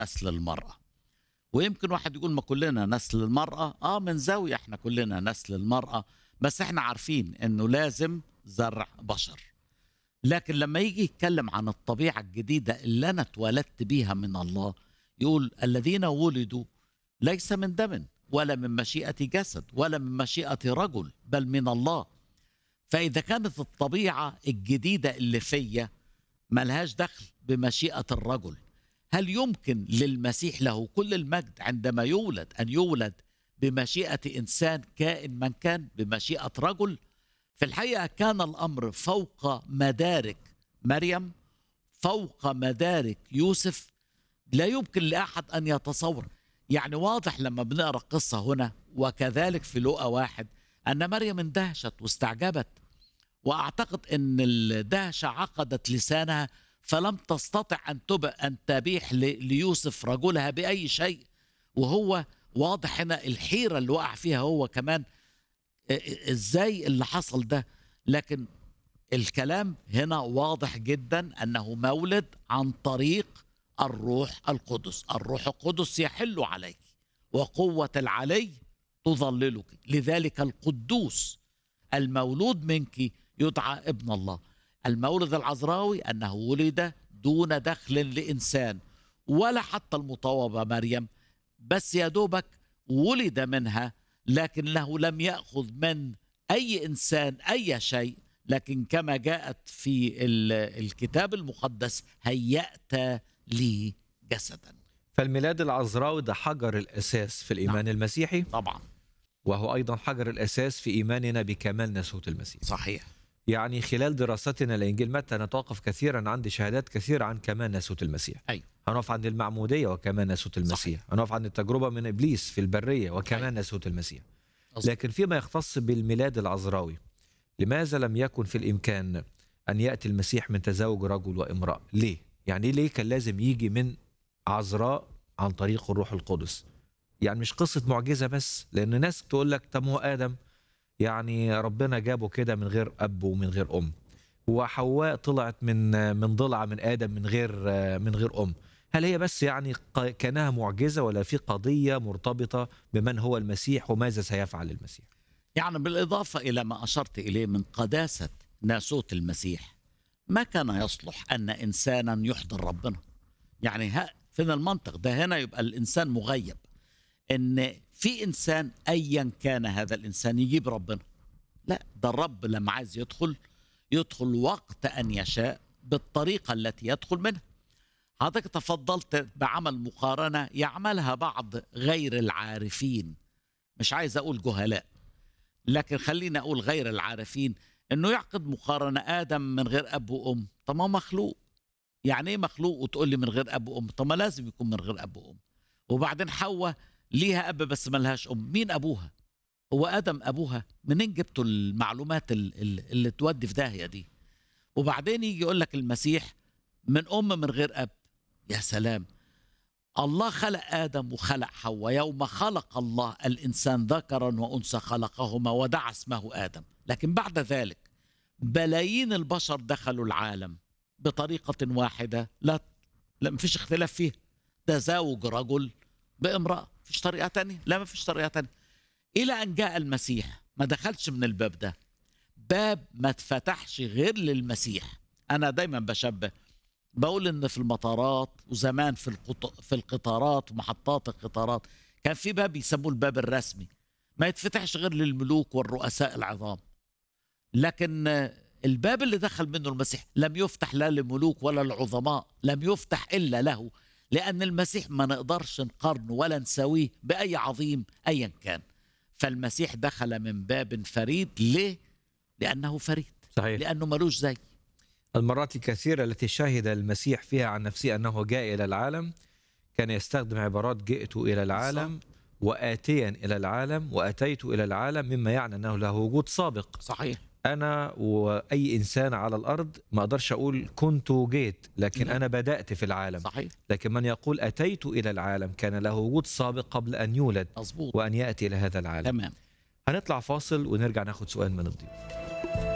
نسل المرأة ويمكن واحد يقول ما كلنا نسل المرأة اه من زاوية احنا كلنا نسل المرأة بس احنا عارفين انه لازم زرع بشر لكن لما يجي يتكلم عن الطبيعة الجديدة اللي أنا اتولدت بيها من الله يقول الذين ولدوا ليس من دم ولا من مشيئة جسد ولا من مشيئة رجل بل من الله فإذا كانت الطبيعة الجديدة اللي فيا ملهاش دخل بمشيئة الرجل هل يمكن للمسيح له كل المجد عندما يولد أن يولد بمشيئة إنسان كائن من كان بمشيئة رجل في الحقيقة كان الأمر فوق مدارك مريم فوق مدارك يوسف لا يمكن لأحد أن يتصور يعني واضح لما بنقرأ قصة هنا وكذلك في لقا واحد أن مريم اندهشت واستعجبت وأعتقد أن الدهشة عقدت لسانها فلم تستطع أن تب أن تبيح ليوسف رجلها بأي شيء وهو واضح هنا الحيرة اللي وقع فيها هو كمان ازاي اللي حصل ده لكن الكلام هنا واضح جدا انه مولد عن طريق الروح القدس الروح القدس يحل عليك وقوة العلي تظللك لذلك القدوس المولود منك يدعى ابن الله المولد العذراوي أنه ولد دون دخل لإنسان ولا حتى المطوبة مريم بس يا دوبك ولد منها لكنه لم ياخذ من اي انسان اي شيء لكن كما جاءت في الكتاب المقدس هيأت لي جسدا فالميلاد العذراوي ده حجر الاساس في الايمان نعم. المسيحي طبعا وهو ايضا حجر الاساس في ايماننا بكمال ناسوت المسيح صحيح يعني خلال دراستنا لانجيل متى نتوقف كثيرا عند شهادات كثيره عن كمال ناسوت المسيح أيوة. هنقف عند المعموديه وكمان ناسوت المسيح صحيح. هنقف عند التجربه من ابليس في البريه وكمان أيوة. ناسوت المسيح أصبح. لكن فيما يختص بالميلاد العذراوي لماذا لم يكن في الامكان ان ياتي المسيح من تزاوج رجل وامراه ليه يعني ليه كان لازم يجي من عذراء عن طريق الروح القدس يعني مش قصه معجزه بس لان ناس تقول لك طب هو ادم يعني ربنا جابه كده من غير اب ومن غير ام وحواء طلعت من من ضلع من ادم من غير من غير ام هل هي بس يعني كانها معجزه ولا في قضيه مرتبطه بمن هو المسيح وماذا سيفعل المسيح يعني بالاضافه الى ما اشرت اليه من قداسه ناسوت المسيح ما كان يصلح ان انسانا يحضر ربنا يعني ها فين المنطق ده هنا يبقى الانسان مغيب ان في انسان ايا كان هذا الانسان يجيب ربنا لا ده الرب لما عايز يدخل يدخل وقت ان يشاء بالطريقه التي يدخل منها حضرتك تفضلت بعمل مقارنه يعملها بعض غير العارفين مش عايز اقول جهلاء لكن خليني اقول غير العارفين انه يعقد مقارنه ادم من غير اب وام طب ما مخلوق يعني ايه مخلوق وتقول لي من غير اب وام طب ما لازم يكون من غير اب وام وبعدين حواء ليها اب بس ما لهاش ام مين ابوها هو ادم ابوها منين جبتوا المعلومات اللي, اللي تودي في داهيه دي وبعدين يجي يقول لك المسيح من ام من غير اب يا سلام الله خلق ادم وخلق حواء يوم خلق الله الانسان ذكرا وانثى خلقهما ودعا اسمه ادم لكن بعد ذلك بلايين البشر دخلوا العالم بطريقه واحده لا لا مفيش اختلاف فيها تزاوج رجل بامراه مفيش طريقه تانية لا مفيش طريقه تانية الى ان جاء المسيح ما دخلش من الباب ده باب ما اتفتحش غير للمسيح انا دايما بشبه بقول ان في المطارات وزمان في القط... في القطارات ومحطات القطارات كان في باب يسموه الباب الرسمي ما يتفتحش غير للملوك والرؤساء العظام لكن الباب اللي دخل منه المسيح لم يفتح لا لملوك ولا العظماء لم يفتح الا له لان المسيح ما نقدرش نقارنه ولا نساويه باي عظيم ايا كان فالمسيح دخل من باب فريد ليه لانه فريد صحيح. لانه ملوش زي المرات الكثيرة التي شهد المسيح فيها عن نفسه أنه جاء إلى العالم كان يستخدم عبارات جئت إلى العالم صح. وآتيا إلى العالم وأتيت إلى العالم مما يعني أنه له وجود سابق صحيح أنا وأي إنسان على الأرض ما أقدرش أقول كنت جيت لكن لا. أنا بدأت في العالم صحيح. لكن من يقول أتيت إلى العالم كان له وجود سابق قبل أن يولد مظبوط وأن يأتي إلى هذا العالم تمام هنطلع فاصل ونرجع ناخد سؤال من الضيوف